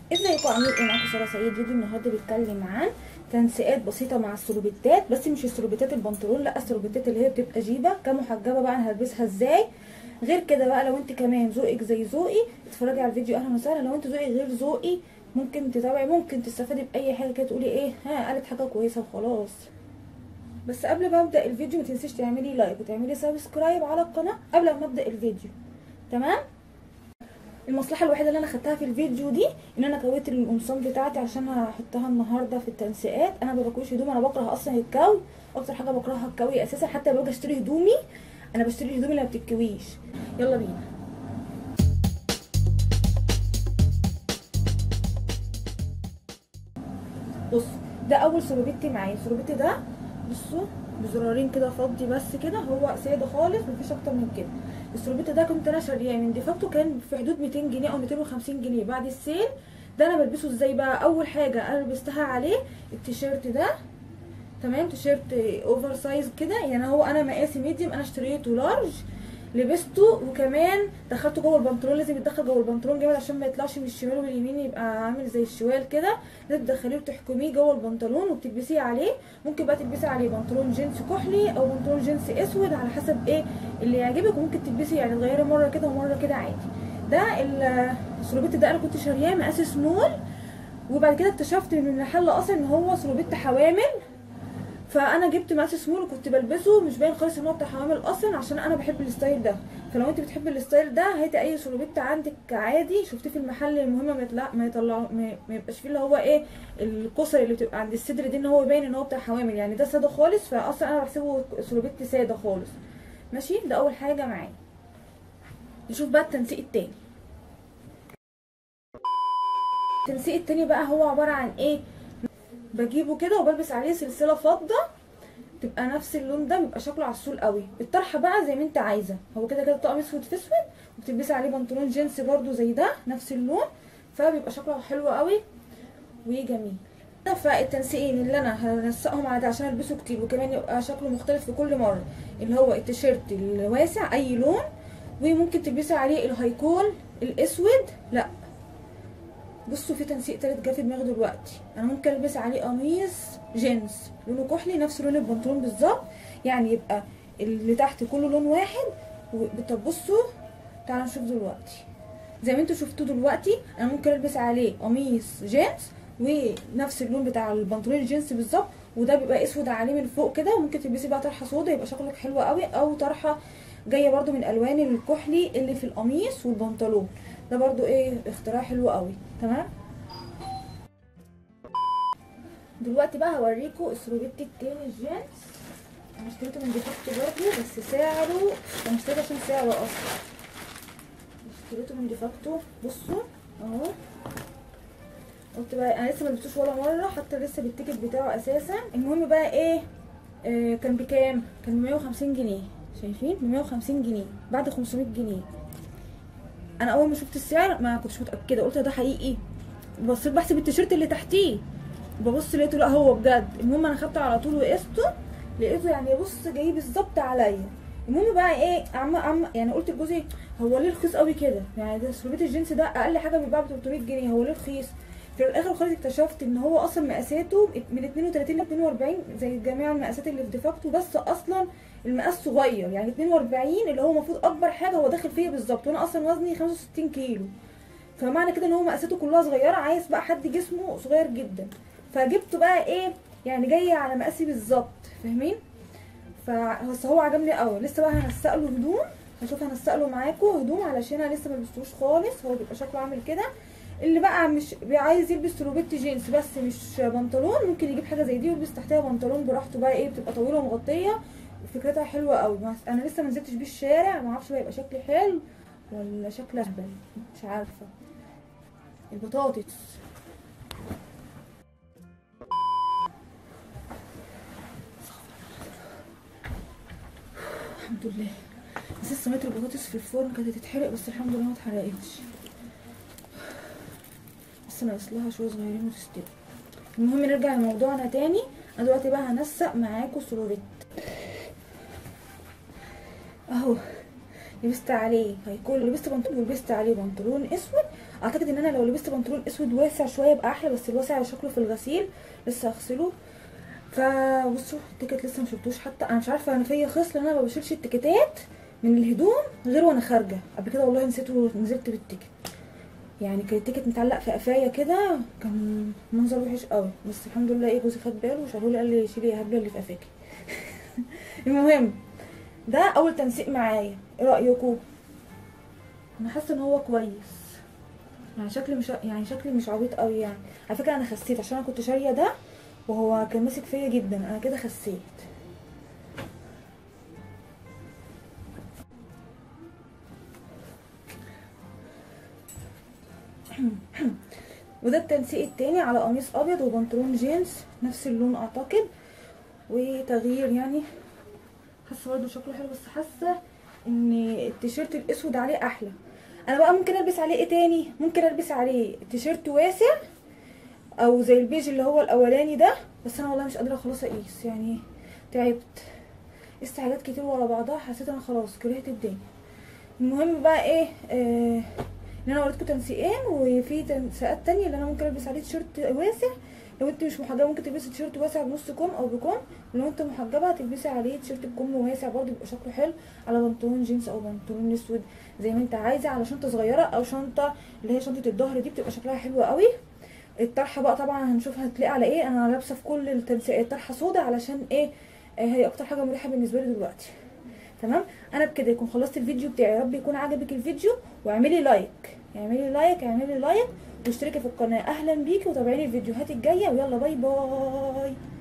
ازيكم عاملين ايه معاكم ساره سعيد فيديو النهارده بيتكلم عن تنسيقات بسيطه مع السلوبيتات بس مش السلوبيتات البنطلون لا السلوبيتات اللي هي بتبقى جيبه كمحجبه بقى انا هلبسها ازاي غير كده بقى لو انت كمان ذوقك زي ذوقي اتفرجي على الفيديو اهلا وسهلا لو انت ذوقك غير ذوقي ممكن تتابعي ممكن تستفادي باي حاجه كده تقولي ايه ها قالت حاجه كويسه وخلاص بس قبل ما ابدا الفيديو ما تنسيش تعملي لايك وتعملي سبسكرايب على القناه قبل ما ابدا الفيديو تمام المصلحه الوحيده اللي انا خدتها في الفيديو دي ان انا كويت القمصان بتاعتي عشان هحطها النهارده في التنسيقات انا ما بكويش هدوم انا بكره اصلا الكوي اكتر حاجه بكرهها الكوي اساسا حتى لما باجي اشتري هدومي انا بشتري الهدوم اللي ما بتتكويش يلا بينا بصوا ده اول سلوبيتي معايا السلوبيتي ده بصوا بزرارين كده فضي بس كده هو ساده خالص مفيش اكتر من كده السلوبيتي ده كنت انا شارياه من ديفاكتو كان في حدود 200 جنيه او 250 جنيه بعد السيل ده انا بلبسه ازاي بقى اول حاجه انا لبستها عليه التيشيرت ده تمام تيشيرت اوفر سايز كده يعني هو انا مقاسي ميديوم انا اشتريته لارج لبسته وكمان دخلته جوه البنطلون لازم يتدخل جوه البنطلون جامد عشان ما يطلعش من الشمال واليمين يبقى عامل زي الشوال كده لازم تدخليه وتحكميه جوه البنطلون وبتلبسيه عليه ممكن بقى تلبسي عليه بنطلون جينز كحلي او بنطلون جينز اسود على حسب ايه اللي يعجبك وممكن تلبسي يعني تغيري مره كده ومره كده عادي ده السلوبيت ده انا كنت شارياه مقاس سمول وبعد كده اكتشفت من المحل اصلا ان هو سلوبيت حوامل فانا جبت مقاس سمول وكنت بلبسه مش باين خالص ان هو بتاع حوامل اصلا عشان انا بحب الستايل ده فلو انت بتحبي الستايل ده هاتي اي سلوبيت عندك عادي شفتيه في المحل المهم ما يطلع ما يطلع ما يبقاش فيه اللي هو ايه الكسر اللي بتبقى عند الصدر دي ان هو يبين ان هو بتاع حوامل يعني ده ساده خالص فاصلا انا بحسبه سلوبيت ساده خالص ماشي ده اول حاجه معايا نشوف بقى التنسيق التاني التنسيق التاني بقى هو عباره عن ايه بجيبه كده وبلبس عليه سلسله فضه تبقى نفس اللون ده بيبقى شكله عسول قوي الطرحه بقى زي ما انت عايزه هو كده كده طقم اسود في اسود وبتلبسي عليه بنطلون جينز برده زي ده نفس اللون فبيبقى شكله حلو قوي وجميل فالتنسيقين اللي انا هنسقهم على ده عشان البسه كتير وكمان يبقى شكله مختلف في كل مره اللي هو التيشيرت الواسع اي لون وممكن تلبسي عليه الهايكول الاسود لا بصوا في تنسيق تالت جه في دماغي دلوقتي انا ممكن البس عليه قميص جينز لونه كحلي نفس لون البنطلون بالظبط يعني يبقى اللي تحت كله لون واحد طب بصوا تعالوا نشوف دلوقتي زي ما انتوا شفتوا دلوقتي انا ممكن البس عليه قميص جينز ونفس اللون بتاع البنطلون الجينز بالظبط وده بيبقى اسود عليه من فوق كده وممكن تلبسي بقى طرحه سودا يبقى شكلك حلو قوي او طرحه جايه برده من الوان الكحلي اللي في القميص والبنطلون ده برضو ايه اختراع حلو قوي تمام دلوقتي بقى هوريكم السروبيت التاني الجينز انا اشتريته من ديفاكتو برضو بس سعره انا اشتريته عشان سعره اصلا اشتريته من ديفاكتو بصوا اهو قلت بقى انا لسه ما لبستوش ولا مره حتى لسه بالتيكت بتاعه اساسا المهم بقى ايه آه كان بكام كان ب 150 جنيه شايفين ب 150 جنيه بعد 500 جنيه انا اول ما شفت السعر ما كنتش متاكده قلت ده حقيقي بصيت بحسب التيشيرت اللي تحتيه ببص لقيته لا هو بجد المهم انا خدته على طول وقسته لقيته يعني بص جاي بالظبط عليا المهم بقى ايه عم عم يعني قلت لجوزي هو ليه رخيص قوي كده يعني ده سلوبيت الجنس ده اقل حاجه بيتباع ب 300 جنيه هو ليه رخيص في الاخر خالص اكتشفت ان هو اصلا مقاساته من 32 ل 42 زي جميع المقاسات اللي في ديفاكتو بس اصلا المقاس صغير يعني 42 اللي هو المفروض اكبر حاجه هو داخل فيا بالظبط وانا اصلا وزني 65 كيلو فمعنى كده ان هو مقاساته كلها صغيره عايز بقى حد جسمه صغير جدا فجبته بقى ايه يعني جاي على مقاسي بالظبط فاهمين فبس هو عجبني قوي لسه بقى هنسق له هدوم هشوف هنسق له معاكم هدوم علشان انا لسه ما لبستوش خالص هو بيبقى شكله عامل كده اللي بقى مش عايز يلبس سلوبيت جينز بس مش بنطلون ممكن يجيب حاجه زي دي ويلبس تحتها بنطلون براحته بقى ايه بتبقى طويله ومغطيه فكرتها حلوه قوي انا لسه ما نزلتش بيه الشارع ما اعرفش بقى يبقى شكلي حلو ولا شكلي اهبل مش عارفه البطاطس الحمد لله بس لسه سمعت البطاطس في الفرن كانت هتتحرق بس الحمد لله ما اتحرقتش بس انا اصلها شويه صغيرين وتستوي المهم نرجع لموضوعنا تاني انا دلوقتي بقى هنسق معاكم سلوبيت اهو لبست عليه هيكون لبست بنطلون ولبست عليه بنطلون اسود اعتقد ان انا لو لبست بنطلون اسود واسع شويه يبقى احلى بس الواسع شكله في الغسيل لسه هغسله فبصوا التيكت لسه ما شلتوش حتى انا مش عارفه انا فيا خصله ان انا ما بشيلش التيكتات من الهدوم غير وانا خارجه قبل كده والله نسيته ونزلت بالتيكت يعني كان التيكت متعلق في قفايا كده كان منظر وحش قوي بس الحمد لله ايه جوزي خد باله وشالهولي قال لي شيلي يا هبله اللي في قفاكي المهم ده اول تنسيق معايا ايه رايكم انا حاسه ان هو كويس يعني شكلي مش يعني شكلي مش عبيط قوي يعني على فكره انا خسيت عشان انا كنت شاريه ده وهو كان ماسك فيا جدا انا كده خسيت وده التنسيق التاني على قميص ابيض وبنطلون جينز نفس اللون اعتقد وتغيير يعني حاسه برضه شكله حلو بس حاسه ان التيشيرت الاسود عليه احلى انا بقى ممكن البس عليه ايه تاني ممكن البس عليه تيشيرت واسع او زي البيج اللي هو الاولاني ده بس انا والله مش قادره خلاص اقيس يعني تعبت قست حاجات كتير ورا بعضها حسيت انا خلاص كرهت الدنيا المهم بقى ايه آه ان انا وريتكم تنسيقين وفي تنسيقات تانية اللي انا ممكن البس عليه تيشيرت واسع لو انت مش محجبه ممكن تلبسي تيشيرت واسع بنص كم او بكم ولو انت محجبه هتلبسي عليه تيشيرت بكم واسع برضه بيبقى شكله حلو على بنطلون جينز او بنطلون اسود زي ما انت عايزه على شنطه صغيره او شنطه اللي هي شنطه الظهر دي بتبقى شكلها حلو قوي الطرحه بقى طبعا هنشوف هتلاقي على ايه انا لابسه في كل التنسيقات طرحه سودا علشان ايه آه هي اكتر حاجه مريحه بالنسبه لي دلوقتي تمام انا بكده يكون خلصت الفيديو بتاعي يا رب يكون عجبك الفيديو واعملي لايك اعملي لايك اعملي لايك واشتركي في القناه اهلا بيكي وتابعيني الفيديوهات الجايه ويلا باي باي